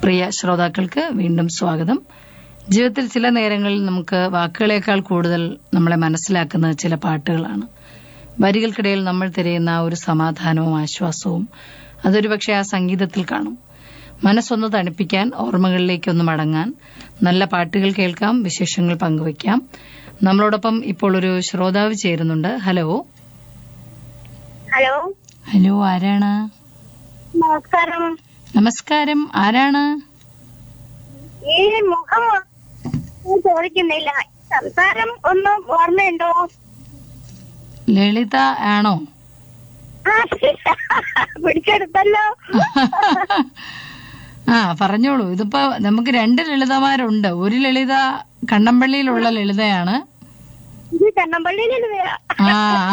പ്രിയ ശ്രോതാക്കൾക്ക് വീണ്ടും സ്വാഗതം ജീവിതത്തിൽ ചില നേരങ്ങളിൽ നമുക്ക് വാക്കുകളേക്കാൾ കൂടുതൽ നമ്മളെ മനസ്സിലാക്കുന്ന ചില പാട്ടുകളാണ് വരികൾക്കിടയിൽ നമ്മൾ തിരയുന്ന ആ ഒരു സമാധാനവും ആശ്വാസവും അതൊരു പക്ഷേ ആ സംഗീതത്തിൽ കാണും മനസ്സൊന്ന് തണുപ്പിക്കാൻ ഓർമ്മകളിലേക്കൊന്ന് മടങ്ങാൻ നല്ല പാട്ടുകൾ കേൾക്കാം വിശേഷങ്ങൾ പങ്കുവയ്ക്കാം നമ്മളോടൊപ്പം ഇപ്പോൾ ഒരു ശ്രോതാവ് ചേരുന്നുണ്ട് ഹലോ ഹലോ ഹലോ ആരാണ് നമസ്കാരം നമസ്കാരം ആരാണ് ഈ മുഖം ചോദിക്കുന്നില്ല സംസാരം ഒന്നും ഓർമ്മയുണ്ടോ ലളിത ആണോ ആ, പിടിച്ചെടുത്തല്ലോ ആ പറഞ്ഞോളൂ ഇതിപ്പോ നമുക്ക് രണ്ട് ലളിതമാരുണ്ട് ഒരു ലളിത കണ്ണമ്പള്ളിയിലുള്ള ലളിതയാണ് ഇത് കണ്ണമ്പള്ളിയിലുള്ളതാ ആ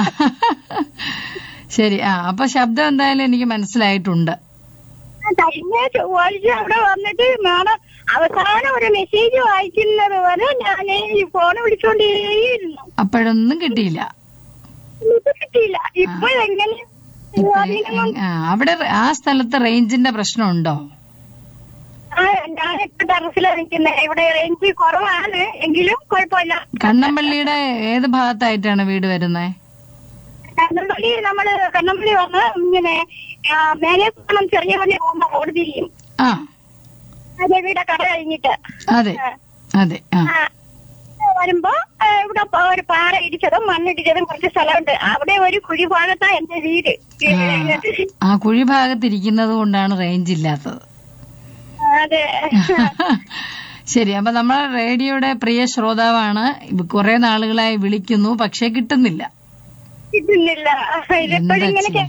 ശരി ആ അപ്പൊ ശബ്ദം എന്തായാലും എനിക്ക് മനസ്സിലായിട്ടുണ്ട് കഴിഞ്ഞ ചൊവ്വാഴ്ച അവിടെ വന്നിട്ട് മാഡം അവസാനം ഒരു മെസ്സേജ് വായിക്കുന്നത് വരെ ഞാൻ ഈ ഫോൺ വിളിച്ചോണ്ടേയിരുന്നു അപ്പോഴൊന്നും കിട്ടിയില്ല ഇത് കിട്ടിയില്ല ഇപ്പൊ എങ്ങനെ ആ, അവിടെ ആ സ്ഥലത്ത് റേഞ്ചിന്റെ പ്രശ്നമുണ്ടോ ആ, ഞാനിപ്പോ ടെറസിലാണ് നിൽക്കുന്നത് ഇവിടെ റേഞ്ച് കുറവാണ് എങ്കിലും കുഴപ്പമില്ല കണ്ണമ്പള്ളിയുടെ ഏത് ഭാഗത്തായിട്ടാണ് വീട് വരുന്നത് കണ്ണമ്പള്ളി നമ്മള് കണ്ണമ്പള്ളി വന്ന് ഇങ്ങനെ ആ, മേലെ പോകണം ചെറിയ പള്ളി പോകുമ്പോ റോഡ് തിരിയും ആ രവിയുടെ കട കഴിഞ്ഞിട്ട് അതെ അതെ ആ ആ, വരുമ്പോ ആ, ഇവിടെ പ- ഒരു പാറ ഇടിച്ചതും മണ്ണിടിച്ചതും കുറച്ച് സ്ഥലമുണ്ട് അവിടെ ഒരു കുഴി ഭാഗത്താ എന്റെ വീട് ആ കുഴി ഭാഗത്തിരിക്കുന്നത് കൊണ്ടാണ് റേഞ്ച് ഇല്ലാത്തത് അതെ ശരി അപ്പൊ നമ്മൾ റേഡിയോയുടെ പ്രിയ ശ്രോതാവാണ് കുറെ നാളുകളായി വിളിക്കുന്നു പക്ഷെ കിട്ടുന്നില്ല കിട്ടുന്നില്ല എന്താ ഇതിപ്പോഴിങ്ങനെ ചെയ്യാ?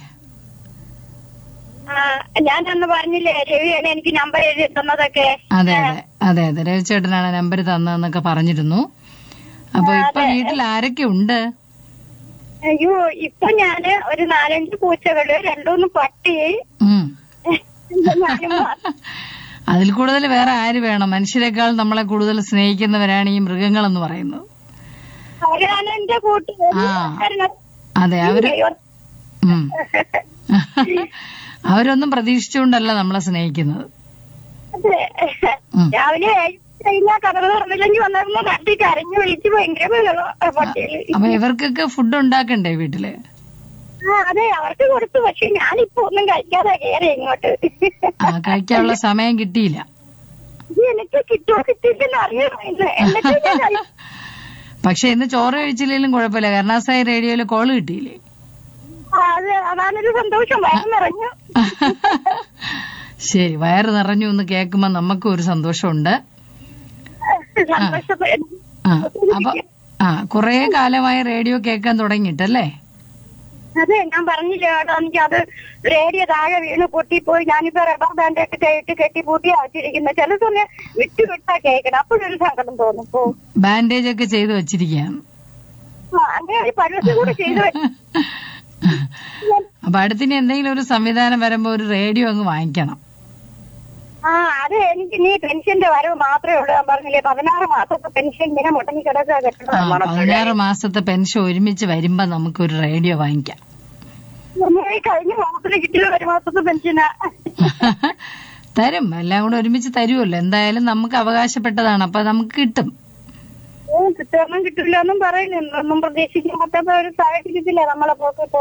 ഞാൻ അന്ന് പറഞ്ഞില്ലേ രവിയാണ് എനിക്ക് നമ്പർ എഴുതി തന്നതൊക്കെ അതെ അതെ അതെ അതെ രവിചേട്ടനാണ് നമ്പർ തന്നതെന്നൊക്കെ പറഞ്ഞിരുന്നു അപ്പൊ ഇപ്പൊ വീട്ടിൽ ആരൊക്കെ ഉണ്ട് അയ്യോ ഇപ്പൊ ഞാന് ഒരു നാലഞ്ച് പൂച്ചകള് രണ്ടൂന്ന് പട്ടി ഉം. ഞാനും മാത്രം. അതിൽ കൂടുതൽ വേറെ ആര് വേണം മനുഷ്യരെക്കാൾ നമ്മളെ കൂടുതൽ സ്നേഹിക്കുന്നവരാണ് ഈ മൃഗങ്ങളെന്ന് പറയുന്നത് അവരാണ് എന്റെ കൂട്ടുകാരി ആ. അതെ അവര് ഉം. അവരൊന്നും പ്രതീക്ഷിച്ചുകൊണ്ടല്ല നമ്മളെ സ്നേഹിക്കുന്നത് അതെ. ഉം. രാവിലെ കഴിഞ്ഞാൽ കഥ തുറന്നില്ലെങ്കിൽ വന്നിരുന്നു കട്ടി കരഞ്ഞു വിളിച്ച് ഭയങ്കര ബഹളം ആ പട്ടികള് അപ്പൊ ഇവർക്കൊക്കെ ഫുഡ് ഉണ്ടാക്കണ്ടേ വീട്ടില് ആ അതെ അവർക്ക് കൊടുത്തു പക്ഷെ ഞാനിപ്പോ ഒന്നും കഴിക്കാതെ കയറി ഇങ്ങോട്ട് ആ കഴിക്കാനുള്ള സമയം കിട്ടിയില്ല ഇത് എനിക്ക് കിട്ടുമോ കിട്ടിയില്ലെന്ന് അറിയണം ഇന്ന് എന്നിട്ട് ഞാൻ കഴി- പക്ഷെ ഇന്ന് ചോറ് കഴിച്ചില്ലെങ്കിലും കുഴപ്പമില്ല കരുണാസായി റേഡിയോയിൽ കോള് കിട്ടിയില്ലേ ആ, അത് അതാണൊരു സന്തോഷം വയറ് നിറഞ്ഞു ശരി വയറ് നിറഞ്ഞു എന്ന് കേൾക്കുമ്പോ നമുക്കും ഒരു സന്തോഷമുണ്ട് സന്തോഷപ്പെടുന്നു ആ അപ്പൊ ആ കുറെ കാലമായി റേഡിയോ കേൾക്കാൻ തുടങ്ങിയിട്ടല്ലേ അതെ ഞാൻ പറഞ്ഞില്ലേ കേട്ടോ എനിക്ക് അത് റേഡിയോ താഴെ വീണ് പൊട്ടിപ്പോയി ഞാനിപ്പോ റബ്ബർ ബാൻഡ് ഒക്കെ ചെയ്തിട്ട് കെട്ടിപ്പൂട്ടി വെച്ചിരിക്കുന്നത് ചില സമയം വിട്ടു വിട്ടാ കേൾക്കണം അപ്പോഴൊരു സങ്കടം തോന്നും പോ ബാൻഡേജ് ഒക്കെ ചെയ്ത് വെച്ചിരിക്കുകയാണ് ആ, അങ്ങനെ ഒരു പരുവത്തിൽ കൂടെ ചെയ്തു വെച്ചു. അപ്പൊ അടുത്തിനി എന്തെങ്കിലും ഒരു സംവിധാനം വരുമ്പോ ഒരു റേഡിയോ അങ്ങ് വാങ്ങിക്കണം ആ അത് എനിക്ക് നീ പെൻഷന്റെ വരവ് മാത്രമേ ഉള്ളൂ ഞാൻ പറഞ്ഞില്ലേ പതിനാറ് മാസത്തെ പെൻഷൻ ഇങ്ങനെ മുടങ്ങി കിടക്കുക ആ കെട്ടണം പതിനാറ് മാസത്തെ പെൻഷൻ ഒരുമിച്ച് വരുമ്പോ നമുക്കൊരു റേഡിയോ വാങ്ങിക്കാം ഈ കഴിഞ്ഞ മാസത്തിൽ കിട്ടിയ ഒരു മാസത്തെ പെൻഷനാ തരും എല്ലാം കൂടെ ഒരുമിച്ച് തരുമല്ലോ എന്തായാലും നമുക്ക് അവകാശപ്പെട്ടതാണ് അപ്പൊ നമുക്ക് കിട്ടും ഓ കിട്ടുമെന്നും കിട്ടില്ല എന്നും പറയുന്നു ഒന്നും പ്രതീക്ഷിക്കാൻ പറ്റാത്ത ഒരു സാഹചര്യത്തില്ല നമ്മളെ പോക്കപ്പോ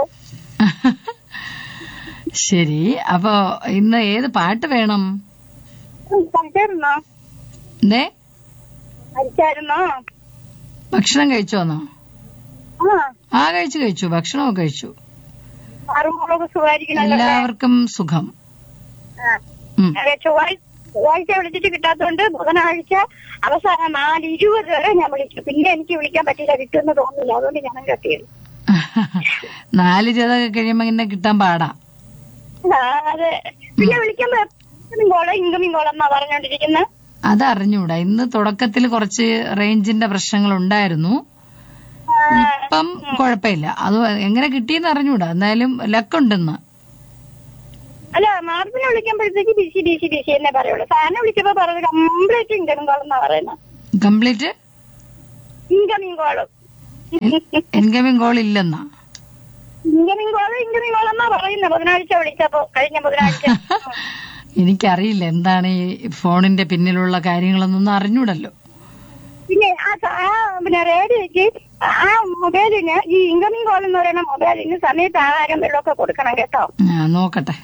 ശരി അപ്പൊ ഇന്ന് ഏത് പാട്ട് വേണം കഴിച്ചായിരുന്നോ എന്തേ കഴിച്ചായിരുന്നോ ഭക്ഷണം കഴിച്ചോന്നോ ആ ആ കഴിച്ചു കഴിച്ചു ഭക്ഷണമൊക്കെ കഴിച്ചു ആറുമ്പോഴൊക്കെ സുഖമായിരിക്കണല്ലോ എല്ലാവർക്കും സുഖം ആ. ഉം. അതെ, ചൊവ്വാഴ്ച ചൊവ്വാഴ്ച വിളിച്ചിട്ട് കിട്ടാത്തതുകൊണ്ട് ബുധനാഴ്ച അവസാനം നാല് ഇരുപത് വരെ ഞാൻ വിളിച്ചു പിന്നെ എനിക്ക് വിളിക്കാൻ പറ്റില്ല കിട്ടുമെന്ന് തോന്നുന്നില്ല അതുകൊണ്ട് ഞാനും കട്ടിയത് നാല് ചെതൊക്കെ കഴിയുമ്പോ ഇങ്ങനെ കിട്ടാൻ പാടാ ആ, അതെ പിന്നെ വിളിക്കുമ്പോ ഇൻകമിങ് കോള് ഇൻകമിങ് കോൾ എന്നാ പറഞ്ഞോണ്ടിരിക്കുന്നത് അത് അറിഞ്ഞൂടാ ഇന്ന് തുടക്കത്തിൽ കുറച്ച് റേഞ്ചിന്റെ പ്രശ്നങ്ങൾ ഉണ്ടായിരുന്നു ഇപ്പം കുഴപ്പമില്ല അത് എങ്ങനെ കിട്ടിയെന്ന് അറിഞ്ഞൂടാ എന്തായാലും ലക്കുണ്ടെന്ന് അല്ല മാർബിനെ വിളിക്കുമ്പോഴത്തേക്ക് ബിസി ബിസി ബിസി എന്നേ പറയുള്ളൂ സാറിനെ വിളിച്ചപ്പോ പറഞ്ഞത് കംപ്ലീറ്റ് ഇൻകമിങ് കോൾ എന്നാ പറയുന്നത് complete incoming call incoming call ഇല്ലെന്നാ ഇൻകമിങ് കോള് ഇൻകമിങ് കോൾ എന്നാ പറയുന്നത് ബുധനാഴ്ച വിളിച്ചപ്പോ കഴിഞ്ഞ ബുധനാഴ്ച എനിക്കറിയില്ല എന്താണ് ഈ ഫോണിന്റെ പിന്നിലുള്ള കാര്യങ്ങളെന്നൊന്നും അറിഞ്ഞൂടല്ലോ പിന്നെ ആ സ- ആ പിന്നെ റേഡിയോക്ക് ആ മൊബൈലിന് ഈ ഇൻകമിംഗ് കോൾ എന്ന് പറയുന്ന മൊബൈലിന് സമയത്ത് ആഹാരം വെള്ളമൊക്കെ കൊടുക്കണം കേട്ടോ ആ, നോക്കട്ടെ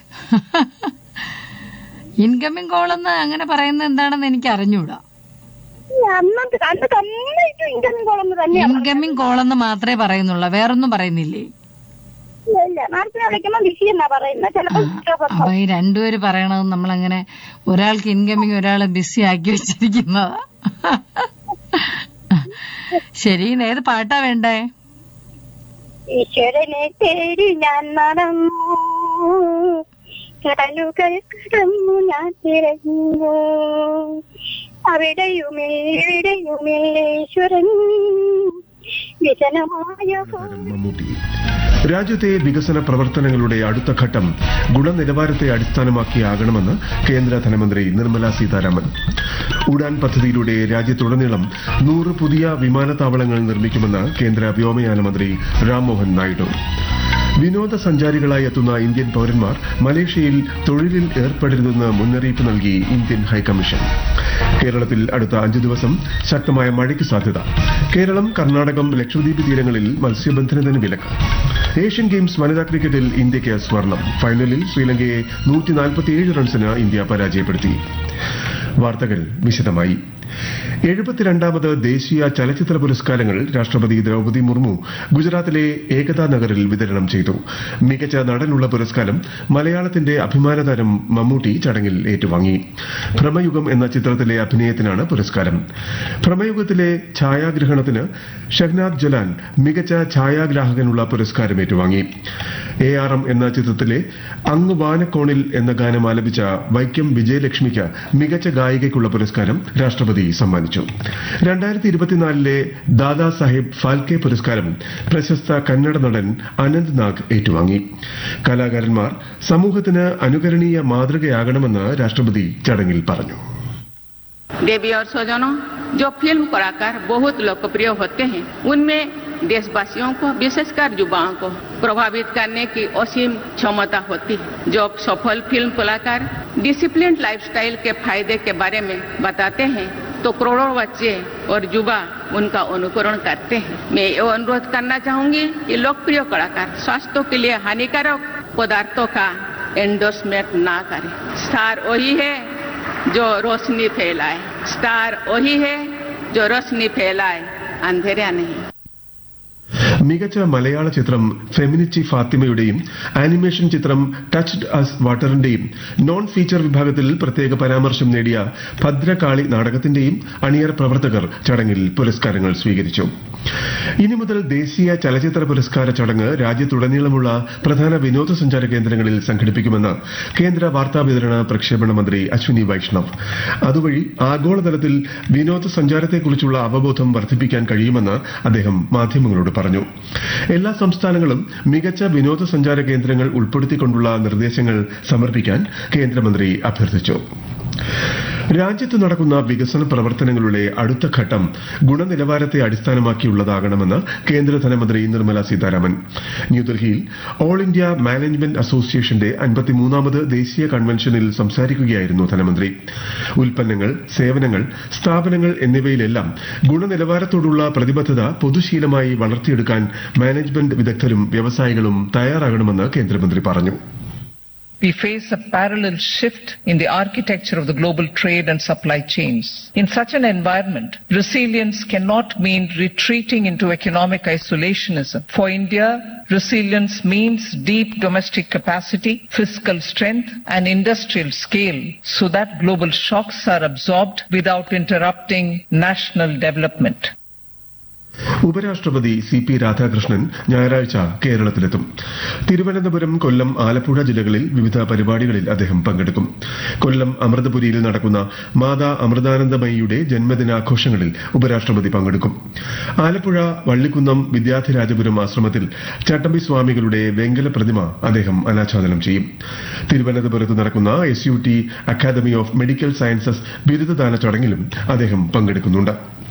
ഇൻകമിംഗ് കോളെന്ന് അങ്ങനെ പറയുന്നത് എന്താണെന്ന് എനിക്ക് അറിഞ്ഞൂടാ ഈ അന്നത്തെ അന്ന് കംപ്ലീറ്റ് ഇൻകമിംഗ് കോൾ എന്ന് തന്നെയാണ് ഇൻകമിംഗ് കോളെന്ന് മാത്രമേ പറയുന്നുള്ളൂ വേറൊന്നും പറയുന്നില്ലേ ഇല്ല, ഇല്ല മാഡത്തിനെ വിളിക്കുമ്പോ ബിസി എന്നാ പറയുന്നത് ചിലപ്പോ അപ്പൊ ഈ രണ്ടുപേര് പറയണത് നമ്മളങ്ങനെ ഒരാൾക്ക് ഇൻകമിങ് ഒരാളെ ബിസി ആക്കി വെച്ചിരിക്കുന്നതാ ശരി ഇന്ന് ഏത് പാട്ടാ വേണ്ടേ ഈശ്വരനെ തേടി ഞാൻ നടന്നു കടലുകൾ കടന്നു ഞാൻ തിരഞ്ഞു അവിടെയുമിവിടെയുമില്ലേശ്വരൻ വിജനമായ നടൻ മമ്മൂട്ടി രാജ്യത്തെ വികസന പ്രവർത്തനങ്ങളുടെ അടുത്ത ഘട്ടം ഗുണനിലവാരത്തെ അടിസ്ഥാനമാക്കിയാകണമെന്ന് കേന്ദ്ര ധനമന്ത്രി നിർമ്മല സീതാരാമൻ ഉഡാൻ പദ്ധതിയിലൂടെ രാജ്യത്തുടനീളം നൂറ് പുതിയ വിമാനത്താവളങ്ങൾ നിർമ്മിക്കുമെന്ന് കേന്ദ്ര വ്യോമയാന മന്ത്രി രാംമോഹൻ നായിഡു വിനോദസഞ്ചാരികളായി എത്തുന്ന ഇന്ത്യൻ പൌരന്മാർ മലേഷ്യയിൽ തൊഴിലിൽ ഏർപ്പെടരുതെന്ന് മുന്നറിയിപ്പ് നൽകി ഇന്ത്യൻ ഹൈക്കമ്മീഷൻ കേരളത്തിൽ അടുത്ത അഞ്ചു ദിവസം ശക്തമായ മഴയ്ക്ക് സാധ്യത കേരളം കർണാടകം ലക്ഷദ്വീപ് തീരങ്ങളിൽ മത്സ്യബന്ധനത്തിന് വിലക്ക് ഏഷ്യൻ ഗെയിംസ് വനിതാ ക്രിക്കറ്റിൽ ഇന്ത്യയ്ക്ക് സ്വർണം ഫൈനലിൽ ശ്രീലങ്കയെ നൂറ്റി റൺസിന് ഇന്ത്യ പരാജയപ്പെടുത്തി വാർത്തകൾ വിശദമായി എഴുപത്തിരണ്ടാമത് ദേശീയ ചലച്ചിത്ര പുരസ്കാരങ്ങൾ രാഷ്ട്രപതി ദ്രൗപദി മുർമു ഗുജറാത്തിലെ ഏകതാ നഗറിൽ വിതരണം ചെയ്തു മികച്ച നടനുള്ള പുരസ്കാരം മലയാളത്തിന്റെ അഭിമാനതാരം മമ്മൂട്ടി ചടങ്ങിൽ ഏറ്റുവാങ്ങി ഭ്രമയുഗം എന്ന ചിത്രത്തിലെ അഭിനയത്തിനാണ് പുരസ്കാരം ഭ്രമയുഗത്തിലെ ഛായാഗ്രഹണത്തിന് ഷഹ്നാദ് ജലാൻ മികച്ച ഛായാഗ്രാഹകനുള്ള പുരസ്കാരം ഏറ്റുവാങ്ങി എ ആർ എം എന്ന ചിത്രത്തിലെ അങ്ങ് വാനക്കോണിൽ എന്ന ഗാനം ആലപിച്ച വൈക്കം വിജയലക്ഷ്മിക്ക് മികച്ച ഗായികയ്ക്കുള്ള പുരസ്കാരം രാഷ്ട്രപതി സമ്മാനിച്ചു രണ്ടായിരത്തി ഇരുപത്തിനാലിലെ ദാദാ സാഹിബ് ഫാൽക്കെ പുരസ്കാരം പ്രശസ്ത കന്നഡ നടൻ അനന്ത് നാഗ് ഏറ്റുവാങ്ങി കലാകാരന്മാർ സമൂഹത്തിന് അനുകരണീയ മാതൃകയാകണമെന്ന് രാഷ്ട്രപതി ചടങ്ങിൽ പറഞ്ഞു देवी और स्वजनों जो फिल्म कलाकार बहुत लोकप्रिय होते हैं उनमें देशवासियों को विशेषकर युवाओं को प्रभावित करने की असीम क्षमता होती है जो सफल फिल्म कलाकार डिसिप्लिन लाइफस्टाइल के फायदे के बारे में बताते हैं तो करोड़ों बच्चे और युवा उनका अनुकरण करते हैं मैं ये अनुरोध करना चाहूंगी कि लोकप्रिय कलाकार स्वास्थ्य के लिए हानिकारक पदार्थों का एंडोर्समेंट ना करें स्टार वही है जो रोशनी फैलाए स्टार वही है जो रोशनी फैलाए अंधेरा नहीं മികച്ച മലയാള ചിത്രം ഫെമിനിച്ചി ഫാത്തിമയുടെയും ആനിമേഷൻ ചിത്രം ടച്ച്ഡ് അസ് വാട്ടറിന്റെയും നോൺ ഫീച്ചർ വിഭാഗത്തിൽ പ്രത്യേക പരാമർശം നേടിയ ഭദ്രകാളി നാടകത്തിന്റെയും അണിയർ പ്രവർത്തകർ ചടങ്ങിൽ പുരസ്കാരങ്ങൾ സ്വീകരിച്ചു ഇനി മുതൽ ദേശീയ ചലച്ചിത്ര പുരസ്കാര ചടങ്ങ് രാജ്യത്തുടനീളമുള്ള പ്രധാന വിനോദസഞ്ചാര കേന്ദ്രങ്ങളിൽ സംഘടിപ്പിക്കുമെന്ന് കേന്ദ്ര വാർത്താവിതരണ പ്രക്ഷേപണ മന്ത്രി അശ്വിനി വൈഷ്ണവ് അതുവഴി ആഗോളതലത്തിൽ വിനോദസഞ്ചാരത്തെക്കുറിച്ചുള്ള അവബോധം വർദ്ധിപ്പിക്കാൻ കഴിയുമെന്ന് അദ്ദേഹം മാധ്യമങ്ങളോട് പറഞ്ഞു എല്ലാ സംസ്ഥാനങ്ങളും മികച്ച വിനോദസഞ്ചാര കേന്ദ്രങ്ങൾ ഉൾപ്പെടുത്തിക്കൊണ്ടുള്ള നിർദ്ദേശങ്ങൾ സമർപ്പിക്കാൻ കേന്ദ്രമന്ത്രി അഭ്യർത്ഥിച്ചു രാജ്യത്ത് നടക്കുന്ന വികസന പ്രവർത്തനങ്ങളുടെ അടുത്ത ഘട്ടം ഗുണനിലവാരത്തെ അടിസ്ഥാനമാക്കിയുള്ളതാകണമെന്ന് കേന്ദ്ര ധനമന്ത്രി നിർമ്മല സീതാരാമൻ ന്യൂഡൽഹിയിൽ ഓൾ ഇന്ത്യ മാനേജ്മെന്റ് അസോസിയേഷന്റെ അൻപത്തിമൂന്നാമത് ദേശീയ കൺവെൻഷനിൽ സംസാരിക്കുകയായിരുന്നു ധനമന്ത്രി ഉൽപ്പന്നങ്ങൾ സേവനങ്ങൾ സ്ഥാപനങ്ങൾ എന്നിവയിലെല്ലാം ഗുണനിലവാരത്തോടുള്ള പ്രതിബദ്ധത പൊതുശീലമായി വളർത്തിയെടുക്കാൻ മാനേജ്മെന്റ് വിദഗ്ധരും വ്യവസായികളും തയ്യാറാകണമെന്ന് കേന്ദ്രമന്ത്രി പറഞ്ഞു We face a parallel shift in the architecture of the global trade and supply chains. In such an environment, resilience cannot mean retreating into economic isolationism. For India, resilience means deep domestic capacity, fiscal strength, and industrial scale so that global shocks are absorbed without interrupting national development. ഉപരാഷ്ട്രപതി C P Radhakrishnan ഞായറാഴ്ച കേരളത്തിലെത്തും തിരുവനന്തപുരം കൊല്ലം ആലപ്പുഴ ജില്ലകളിൽ വിവിധ പരിപാടികളിൽ അദ്ദേഹം പങ്കെടുക്കും കൊല്ലം അമൃതപുരിയിൽ നടക്കുന്ന മാതാ അമൃതാനന്ദമയിയുടെ ജന്മദിനാഘോഷങ്ങളിൽ ഉപരാഷ്ട്രപതി പങ്കെടുക്കും ആലപ്പുഴ വള്ളിക്കുന്നം വിദ്യാധിരാജപുരം ആശ്രമത്തിൽ ചട്ടമ്പി സ്വാമികളുടെ വെങ്കല പ്രതിമ അദ്ദേഹം അനാച്ഛാദനം ചെയ്യും തിരുവനന്തപുരത്ത് നടക്കുന്ന S U T academy of medical sciences ബിരുദദാന ചടങ്ങിലും അദ്ദേഹം പങ്കെടുക്കുന്നുണ്ട്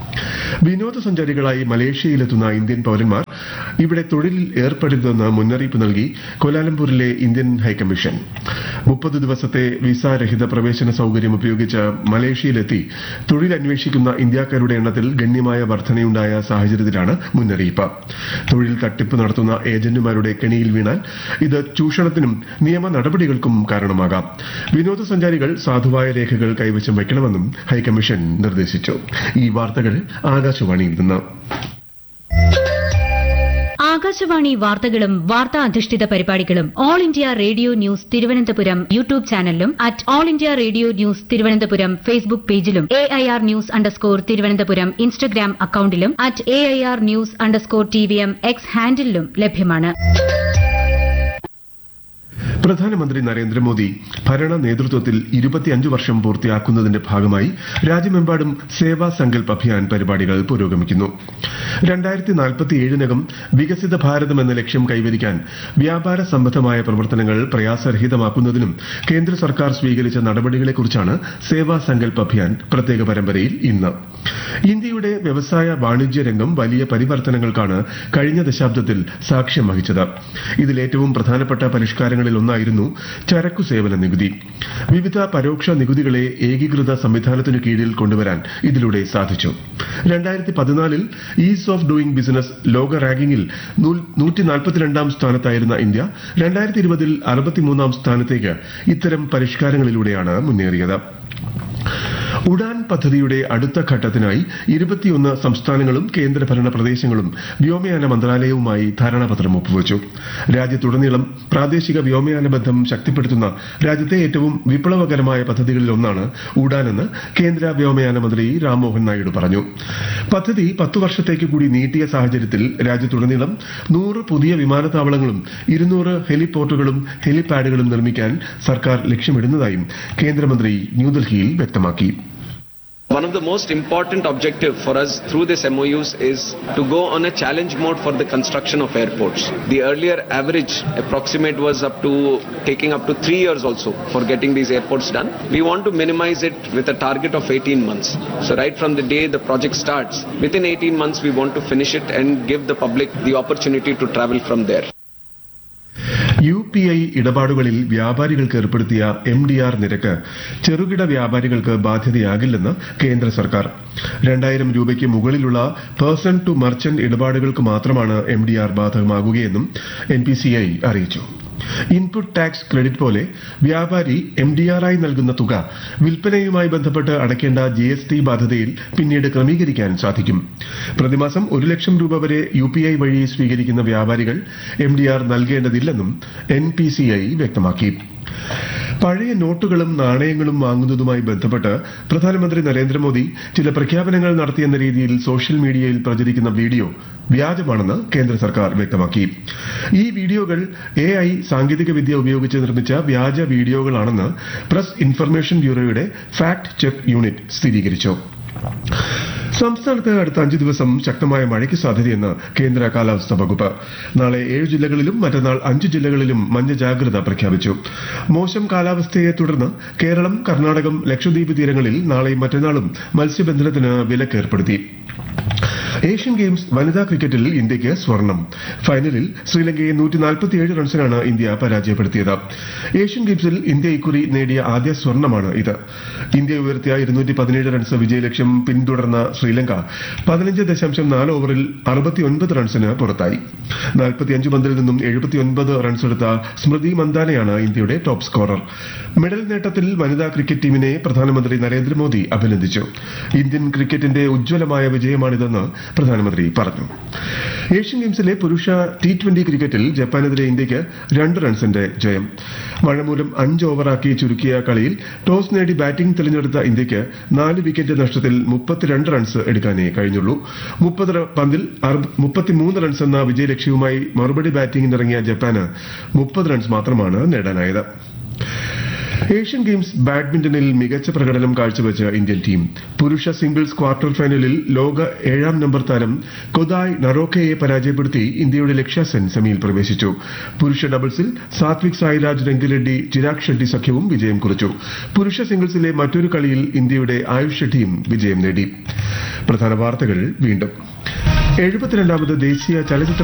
വിനോദസഞ്ചാരികളായി മലേഷ്യയിലെത്തുന്ന ഇന്ത്യൻ പൌരന്മാർ ഇവിടെ തൊഴിലിൽ ഏർപ്പെടരുതെന്ന് മുന്നറിയിപ്പ് നൽകി കോലാലംപൂരിലെ ഇന്ത്യൻ ഹൈക്കമ്മീഷൻ മുപ്പത് ദിവസത്തെ വിസ രഹിത പ്രവേശന സൌകര്യം ഉപയോഗിച്ച് മലേഷ്യയിലെത്തി തൊഴിൽ അന്വേഷിക്കുന്ന ഇന്ത്യക്കാരുടെ എണ്ണത്തിൽ ഗണ്യമായ വർധനയുണ്ടായ സാഹചര്യത്തിലാണ് മുന്നറിയിപ്പ് തൊഴിൽ തട്ടിപ്പ് നടത്തുന്ന ഏജന്റുമാരുടെ കെണിയിൽ വീണാൽ ഇത് ചൂഷണത്തിനും നിയമ നടപടികൾക്കും കാരണമാകാം വിനോദസഞ്ചാരികൾ സാധുവായ രേഖകൾ കൈവശം വയ്ക്കണമെന്നും ഹൈക്കമ്മീഷൻ നിർദ്ദേശിച്ചു ഈ വാർത്തകൾ ആകാശവാണിയിൽ നിന്ന് ആകാശവാണി വാർത്തകളും വാർത്താ അധിഷ്ഠിത പരിപാടികളും All India Radio news Thiruvananthapuram YouTube ചാനലിലും at All India Radio news Thiruvananthapuram Facebook പേജിലും A I R news underscore Thiruvananthapuram Instagram അക്കൌണ്ടിലും at A I R news underscore T V M X ഹാൻഡിലും ലഭ്യമാണ് പ്രധാനമന്ത്രി നരേന്ദ്രമോദി ഭരണ നേതൃത്വത്തിൽ ഇരുപത്തിയഞ്ച് വർഷം പൂർത്തിയാക്കുന്നതിന്റെ ഭാഗമായി രാജ്യമെമ്പാടും സേവാ സങ്കൽപ് അഭിയാൻ പരിപാടികൾ പുരോഗമിക്കുന്നു രണ്ടായിരത്തി നാൽപ്പത്തിയേഴിനകം വികസിത ഭാരതം എന്ന ലക്ഷ്യം കൈവരിക്കാൻ വ്യാപാര സംബന്ധമായ പ്രവർത്തനങ്ങൾ പ്രയാസരഹിതമാക്കുന്നതിനും കേന്ദ്ര സർക്കാർ സ്വീകരിച്ച നടപടികളെക്കുറിച്ചാണ് സേവാ സങ്കൽപ് അഭിയാൻ പ്രത്യേക പരമ്പരയിൽ ഇന്ന് ഇന്ത്യയുടെ വ്യവസായ വാണിജ്യ രംഗം വലിയ പരിവർത്തനങ്ങൾക്കാണ് കഴിഞ്ഞ ദശാബ്ദത്തിൽ സാക്ഷ്യം വഹിച്ചത് ഇതിലേറ്റവും പ്രധാനപ്പെട്ട പരിഷ്കാരങ്ങളിൽ ഒന്നായിരുന്നു ചരക്കു സേവന നികുതി വിവിധ പരോക്ഷ നികുതികളെ ഏകീകൃത സംവിധാനത്തിനു കീഴിൽ കൊണ്ടുവരാൻ ഇതിലൂടെ സാധിച്ചു രണ്ടായിരത്തി പതിനാലിൽ ഈസ് ഓഫ് ഡൂയിങ് ബിസിനസ് ലോക റാങ്കിങ്ങിൽ നൂറ്റി നാൽപ്പത്തിരണ്ടാം സ്ഥാനത്തായിരുന്ന ഇന്ത്യ രണ്ടായിരത്തി ഇരുപതിൽ അറുപത്തിമൂന്നാം സ്ഥാനത്തേക്ക് ഇത്തരം പരിഷ്കാരങ്ങളിലൂടെയാണ് മുന്നേറിയത് ഉഡാൻ പദ്ധതിയുടെ അടുത്ത ഘട്ടത്തിനായി ഇരുപത്തിയൊന്ന് സംസ്ഥാനങ്ങളും കേന്ദ്രഭരണ പ്രദേശങ്ങളും വ്യോമയാന മന്ത്രാലയവുമായി ധാരണാപത്രം ഒപ്പുവച്ചു രാജ്യത്തുടനീളം പ്രാദേശിക വ്യോമയാന ബന്ധം ശക്തിപ്പെടുത്തുന്ന രാജ്യത്തെ ഏറ്റവും വിപ്ലവകരമായ പദ്ധതികളിൽ ഒന്നാണ് ഉഡാനെന്ന് കേന്ദ്ര വ്യോമയാന മന്ത്രി രാംമോഹൻ നായിഡു പറഞ്ഞു പദ്ധതി പത്തു വർഷത്തേക്ക് കൂടി നീട്ടിയ സാഹചര്യത്തിൽ രാജ്യത്തുടനീളം നൂറ് പുതിയ വിമാനത്താവളങ്ങളും ഇരുന്നൂറ് ഹെലിപോർട്ടുകളും ഹെലിപാഡുകളും നിർമ്മിക്കാൻ സർക്കാർ ലക്ഷ്യമിടുന്നതായും കേന്ദ്രമന്ത്രി ന്യൂഡൽഹിയിൽ വ്യക്തമാക്കി One of the most important objective for us through this MOUs is to go on a challenge mode for the construction of airports. The earlier average approximate was up to taking up to three years also for getting these airports done. We want to minimize it with a target of 18 months. So right from the day the project starts, within 18 months we want to finish it and give the public the opportunity to travel from there. U P I ഇടപാടുകളിൽ വ്യാപാരികൾക്ക് ഏർപ്പെടുത്തിയ M D R നിരക്ക് ചെറുകിട വ്യാപാരികൾക്ക് ബാധ്യതയാകില്ലെന്ന് കേന്ദ്ര സർക്കാർ രണ്ടായിരം രൂപയ്ക്ക് മുകളിലുള്ള പേഴ്സൺ ടു മർച്ചന്റ് ഇടപാടുകൾക്ക് മാത്രമാണ് എം ഡി ആർ ബാധകമാകുകയെന്നും എൻ പി സി ഐ അറിയിച്ചു ഇൻപുട്ട് ടാക്സ് ക്രെഡിറ്റ് പോലെ വ്യാപാരി എം ഡി ആർ ആയി നൽകുന്ന തുക വിൽപ്പനയുമായി ബന്ധപ്പെട്ട് അടയ്ക്കേണ്ട ജി എസ് ടി ബാധ്യതയിൽ പിന്നീട് ക്രമീകരിക്കാൻ സാധിക്കും പ്രതിമാസം ഒരു ലക്ഷം രൂപ വരെ യു പി ഐ വഴി സ്വീകരിക്കുന്ന വ്യാപാരികൾ എം ഡി ആർ നൽകേണ്ടതില്ലെന്നും എൻ പി സി ഐ വ്യക്തമാക്കി പഴയ നോട്ടുകളും നാണയങ്ങളും വാങ്ങുന്നതുമായി ബന്ധപ്പെട്ട് പ്രധാനമന്ത്രി നരേന്ദ്രമോദി ചില പ്രഖ്യാപനങ്ങൾ നടത്തിയെന്ന രീതിയിൽ സോഷ്യൽ മീഡിയയിൽ പ്രചരിക്കുന്ന വീഡിയോ വ്യാജമാണെന്ന് കേന്ദ്ര സർക്കാർ വ്യക്തമാക്കി ഈ വീഡിയോകൾ എ ഐ സാങ്കേതിക വിദ്യ ഉപയോഗിച്ച് നിർമ്മിച്ച വ്യാജ വീഡിയോകളാണെന്ന് പ്രസ് ഇൻഫർമേഷൻ ബ്യൂറോയുടെ ഫാക്ട് ചെക്ക് യൂണിറ്റ് സ്ഥിരീകരിച്ചു സംസ്ഥാനത്ത് അടുത്ത അഞ്ചു ദിവസം ശക്തമായ മഴയ്ക്ക് സാധ്യതയെന്ന് കേന്ദ്ര കാലാവസ്ഥാ വകുപ്പ് നാളെ ഏഴ് ജില്ലകളിലും മറ്റന്നാൾ അഞ്ച് ജില്ലകളിലും മഞ്ഞ ജാഗ്രത പ്രഖ്യാപിച്ചു മോശം കാലാവസ്ഥയെ തുടർന്ന് കേരളം കർണാടകം ലക്ഷദ്വീപ് തീരങ്ങളിൽ നാളെയും മറ്റന്നാളും മത്സ്യബന്ധനത്തിന് വിലക്കേർപ്പെടുത്തി ഏഷ്യൻ ഗെയിംസ് വനിതാ ക്രിക്കറ്റിൽ ഇന്ത്യയ്ക്ക് സ്വർണം ഫൈനലിൽ ശ്രീലങ്കയെ നൂറ്റി റൺസിനാണ് ഇന്ത്യ പരാജയപ്പെടുത്തിയത് ഏഷ്യൻ ഗെയിംസിൽ ഇന്ത്യ ഇക്കുറി നേടിയ ആദ്യ സ്വർണമാണ് ഇത് ഇന്ത്യ ഉയർത്തിയ ഇരുന്നൂറ്റി പതിനേഴ് റൺസ് വിജയലക്ഷ്യം പിന്തുടർന്ന ശ്രീലങ്ക പതിനഞ്ച് ദശാംശം നാല് ഓവറിൽ അറുപത്തിയൊൻപത് റൺസിന് പുറത്തായി നാൽപ്പത്തിയഞ്ച് പന്തിൽ നിന്നും എഴുപത്തിയൊൻപത് റൺസ് എടുത്ത സ്മൃതി മന്ദാനയാണ് ഇന്ത്യയുടെ ടോപ്പ് സ്കോറർ മെഡൽ നേട്ടത്തിൽ വനിതാ ക്രിക്കറ്റ് ടീമിനെ പ്രധാനമന്ത്രി നരേന്ദ്രമോദി അഭിനന്ദിച്ചു ഇന്ത്യൻ ക്രിക്കറ്റിന്റെ ഉജ്ജ്വലമായ വിജയമാണിതെന്ന് പ്രധാനമന്ത്രി പറഞ്ഞു ഏഷ്യൻ ഗെയിംസിലെ പുരുഷ ടി ട്വന്റി ക്രിക്കറ്റിൽ ജപ്പാനെതിരെ ഇന്ത്യയ്ക്ക് രണ്ട് റൺസിന്റെ ജയം മഴ മൂലം അഞ്ച് ഓവറാക്കി ചുരുക്കിയ കളിയിൽ ടോസ് നേടി ബാറ്റിംഗ് തെരഞ്ഞെടുത്ത ഇന്ത്യയ്ക്ക് നാല് വിക്കറ്റ് നഷ്ടത്തിൽ മുപ്പത്തിരണ്ട് റൺസ് എടുക്കാനേ കഴിഞ്ഞുള്ളൂ മുപ്പത് പന്തിൽ മുപ്പത്തിമൂന്ന് റൺസ് എന്ന വിജയലക്ഷ്യവുമായി മറുപടി ബാറ്റിംഗിനിറങ്ങിയ ജപ്പാന് മുപ്പത് റൺസ് മാത്രമാണ് നേടാനായത് ഏഷ്യൻ ഗെയിംസ് ബാഡ്മിന്റണിൽ മികച്ച പ്രകടനം കാഴ്ചവെച്ച ഇന്ത്യൻ ടീം പുരുഷ സിംഗിൾസ് ക്വാർട്ടർ ഫൈനലിൽ ലോക ഏഴാം നമ്പർ താരം കൊദായ് നറോക്കയെ പരാജയപ്പെടുത്തി ഇന്ത്യയുടെ ലക്ഷ്യ സെൻ സെമിയിൽ പ്രവേശിച്ചു പുരുഷ ഡബിൾസിൽ സാത്വിക് സായിരാജ് രംഗിറെഡ്ഡി ചിരാഗ് ഷെട്ടി സഖ്യവും വിജയം കുറിച്ചു പുരുഷ സിംഗിൾസിലെ മറ്റൊരു കളിയിൽ ഇന്ത്യയുടെ ആയുഷ് ഷെട്ടിയും വിജയം നേടി പ്രധാന വാർത്തകൾ വീണ്ടും എഴുപത്തിരണ്ടാമത് ദേശീയ ചലച്ചിത്ര